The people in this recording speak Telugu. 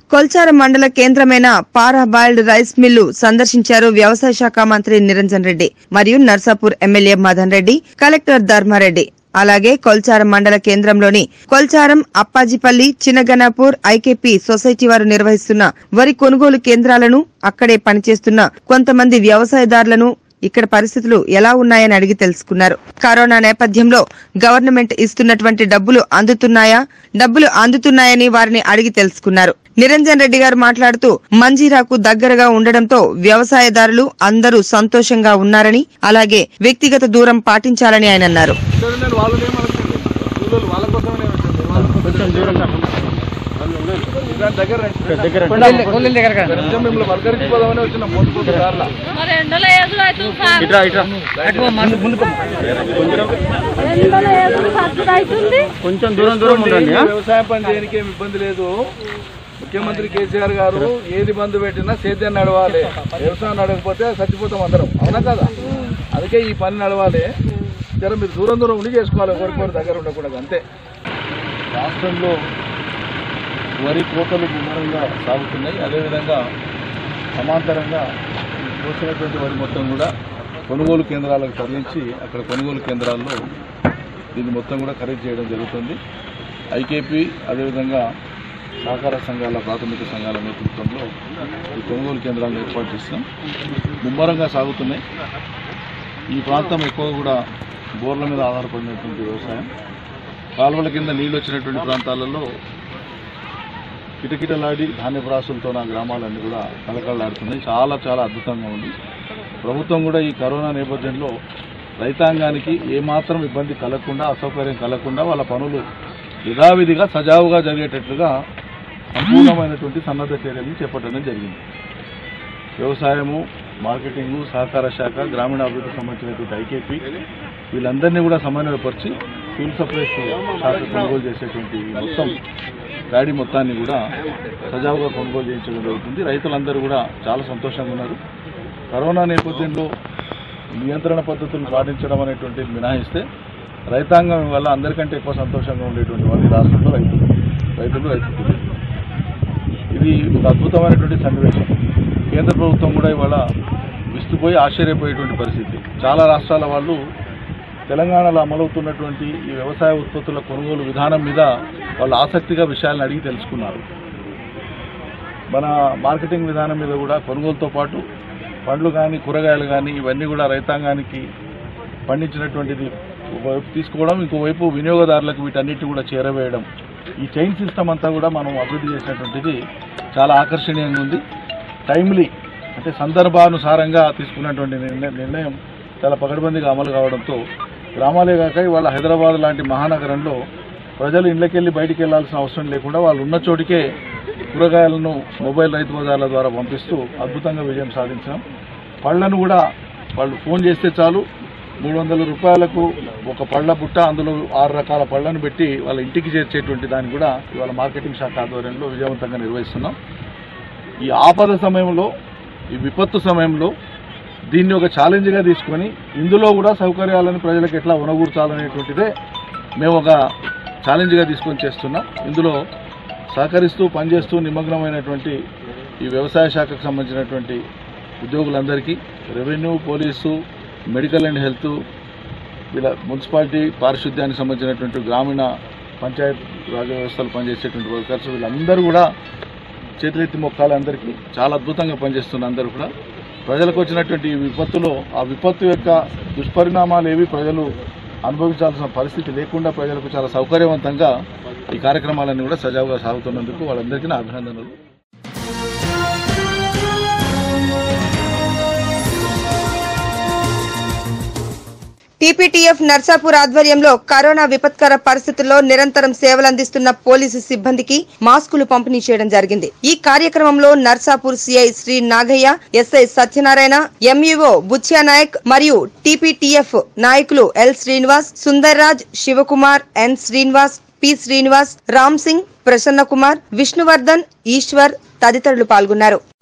కొల్చారం మండల కేంద్రమైన పారా బాయిల్డ్ రైస్ మిల్లు సందర్శించారు వ్యవసాయ శాఖ మంత్రి నిరంజన్ రెడ్డి మరియు నర్సాపూర్ ఎమ్మెల్యే మదన్ రెడ్డి కలెక్టర్ ధర్మారెడ్డి అలాగే కొల్చారం మండల కేంద్రంలోని కొల్చారం అప్పాజిపల్లి చిన్నగనాపూర్ ఐకేపీ సొసైటీ వారు నిర్వహిస్తున్న వరి కొనుగోలు కేంద్రాలను అక్కడే పనిచేస్తున్న కొంతమంది వ్యవసాయదారులను ఇక్కడ పరిస్థితులు ఎలా ఉన్నాయని అడిగి తెలుసుకున్నారు కరోనా నేపథ్యంలో గవర్నమెంట్ ఇస్తున్నటువంటి డబ్బులు అందుతున్నాయా డబ్బులు అందుతున్నాయని వారిని అడిగి తెలుసుకున్నారు నిరంజన్ రెడ్డి గారు మాట్లాడుతూ మంజీరాకు దగ్గరగా ఉండడంతో వ్యవసాయదారులు అందరూ సంతోషంగా ఉన్నారని అలాగే వ్యక్తిగత దూరం పాటించాలని ఆయన అన్నారు ఇక్కడ నేను వాళ్ళని ఏమనుకోలేదు కూలోళ్ళు వాళ్ళ కోసమే వచ్చింది కొంచెం దూరం దగ్గర దగ్గర కొంచెం మిమ్మల్ని పలకరించిపోదామని వచ్చిన పొద్దు పొద్దు దారిలో మరి ఎండలో ఏదో అవుతుంది సార్ ఇట్రా ఇట్రా ఎండలో ఏదో సర్దుడు అవుతుంది కొంచెం దూరం దూరం ఉండండి వ్యవసాయం పని చేయడానికి ఏమి ఇబ్బంది లేదు ముఖ్యమంత్రి కేసీఆర్ గారు ఏది బంధు పెట్టినా సేద్యం నడవాలి వ్యవసాయం నడవకపోతే చచ్చిపోతాం అందరం అవునా కదా అందుకే ఈ పని నడవాలి జర మీరు దూరం దూరం ఉండి చేసుకోవాలి ఒకరికొకరి దగ్గర ఉండకూడదు అంతే రాష్ట్రంలో వరి కోతలు ముమ్మరంగా సాగుతున్నాయి అదేవిధంగా సమాంతరంగా ఈ కోసినటువంటి వరి మొత్తం కూడా కొనుగోలు కేంద్రాలకు తరలించి అక్కడ కొనుగోలు కేంద్రాల్లో దీన్ని మొత్తం కూడా ఖరీదు చేయడం జరుగుతుంది ఐకేపీ అదేవిధంగా సహకార సంఘాల ప్రాథమిక సంఘాల నేతృత్వంలో ఈ కొనుగోలు కేంద్రాలను ఏర్పాటు చేస్తున్నాం ముమ్మరంగా సాగుతున్నాయి ఈ ప్రాంతం ఎక్కువ కూడా బోర్ల మీద ఆధారపడినటువంటి వ్యవసాయం కాలువల కింద నీళ్ళు వచ్చినటువంటి ప్రాంతాలలో కిటకిటలాడి ధాన్యపురాసులతో నా గ్రామాలన్నీ కూడా కలకలలాడుతున్నాయి చాలా చాలా అద్భుతంగా ఉంది ప్రభుత్వం కూడా ఈ కరోనా నేపథ్యంలో రైతాంగానికి ఏమాత్రం ఇబ్బంది కలగకుండా అసౌకర్యం కలగకుండా వాళ్ళ పనులు యథావిధిగా సజావుగా జరిగేటట్లుగా సంపూర్ణమైనటువంటి సన్నద్ధ చర్యలు చేపట్టడం జరిగింది వ్యవసాయము మార్కెటింగు సహకార శాఖ గ్రామీణాభివృద్ధికి సంబంధించినటువంటి ఐకేపీ వీళ్ళందరినీ కూడా సమన్వయపరిచి ఫీల్డ్ సప్లైస్ శాఖ కొనుగోలు చేసేటువంటి ఈ మొత్తం గాడి మొత్తాన్ని కూడా సజావుగా కొనుగోలు చేయించడం జరుగుతుంది రైతులందరూ కూడా చాలా సంతోషంగా ఉన్నారు కరోనా నేపథ్యంలో నియంత్రణ పద్ధతులు పాటించడం అనేటువంటిది మినహాయిస్తే రైతాంగం వల్ల అందరికంటే ఎక్కువ సంతోషంగా ఉండేటువంటి వాళ్ళు ఈ రాష్ట్రంలో రైతులు రైతులు రైతు కూలీలు. ఇది ఒక అద్భుతమైనటువంటి సన్నివేశం కేంద్ర ప్రభుత్వం కూడా ఇవాళ విస్తుపోయి ఆశ్చర్యపోయేటువంటి పరిస్థితి చాలా రాష్ట్రాల వాళ్ళు తెలంగాణలో అమలవుతున్నటువంటి ఈ వ్యవసాయ ఉత్పత్తుల కొనుగోలు విధానం మీద వాళ్ళు ఆసక్తిగా విషయాలను అడిగి తెలుసుకున్నారు మన మార్కెటింగ్ విధానం మీద కూడా కొనుగోలుతో పాటు పండ్లు కానీ కూరగాయలు కానీ ఇవన్నీ కూడా రైతాంగానికి పండించినటువంటిది ఒకవైపు తీసుకోవడం ఇంకోవైపు వినియోగదారులకు వీటన్నిటి కూడా చేరవేయడం ఈ చైన్ సిస్టమ్ అంతా కూడా మనం అభివృద్ధి చేసినటువంటిది చాలా ఆకర్షణీయంగా ఉంది టైమ్లీ అంటే సందర్భానుసారంగా తీసుకున్నటువంటి నిర్ణయం నిర్ణయం చాలా పకడ్బందీగా అమలు కావడంతో గ్రామాలే కాక ఇవాళ హైదరాబాద్ లాంటి మహానగరంలో ప్రజలు ఇళ్ళకెళ్ళి బయటికి వెళ్లాల్సిన అవసరం లేకుండా వాళ్ళు ఉన్న చోటికే కూరగాయలను మొబైల్ రైతు బజార్ల ద్వారా పంపిస్తూ అద్భుతంగా విజయం సాధించాం పళ్ళను కూడా వాళ్ళు ఫోన్ చేస్తే చాలు మూడు వందల రూపాయలకు ఒక పళ్ళ బుట్ట అందులో ఆరు రకాల పళ్ళను పెట్టి వాళ్ళ ఇంటికి చేర్చేటువంటి దాన్ని కూడా ఇవాళ మార్కెటింగ్ శాఖ ఆధ్వర్యంలో విజయవంతంగా నిర్వహిస్తున్నాం ఈ ఆపద సమయంలో ఈ విపత్తు సమయంలో దీన్ని ఒక ఛాలెంజ్గా తీసుకొని ఇందులో కూడా సౌకర్యాలను ప్రజలకు ఎట్లా ఉనగూర్చాలనేటువంటిదే మేము ఒక ఛాలెంజ్గా తీసుకొని చేస్తున్నాం ఇందులో సహకరిస్తూ పనిచేస్తూ నిమగ్నమైనటువంటి ఈ వ్యవసాయ శాఖకు సంబంధించినటువంటి ఉద్యోగులందరికీ revenue police medical and health వీళ్ళ మున్సిపాలిటీ పారిశుద్ధ్యానికి సంబంధించినటువంటి గ్రామీణ పంచాయత్ రాజ వ్యవస్థలు పనిచేసేటువంటి వర్కర్స్ వీళ్ళందరూ కూడా చేతులెత్తి మొక్కాలి అందరికీ చాలా అద్భుతంగా పనిచేస్తున్న అందరూ కూడా ప్రజలకు వచ్చినటువంటి ఈ విపత్తులో ఆ విపత్తు యొక్క దుష్పరిణామాలు ఏవి ప్రజలు అనుభవించాల్సిన పరిస్థితి లేకుండా ప్రజలకు చాలా సౌకర్యవంతంగా ఈ కార్యక్రమాలన్నీ కూడా సజావుగా సాగుతున్నందుకు వాళ్ళందరికీ నా అభినందనలు టీపీటీఎఫ్ నర్సాపూర్ ఆధ్వర్యంలో కరోనా విపత్కర పరిస్థితుల్లో నిరంతరం సేవలందిస్తున్న పోలీసు సిబ్బందికి మాస్కులు పంపిణీ చేయడం జరిగింది ఈ కార్యక్రమంలో Narsapur CI Shri Nagaiah SI Satyanarayana MEO Buchya Naik మరియు టీపీటీఎఫ్ నాయకులు L Srinivas Sundarraj Shivakumar N Srinivas P Srinivas Ram Singh Prasanna Kumar Vishnuvardhan Eshwar తదితరులు పాల్గొన్నారు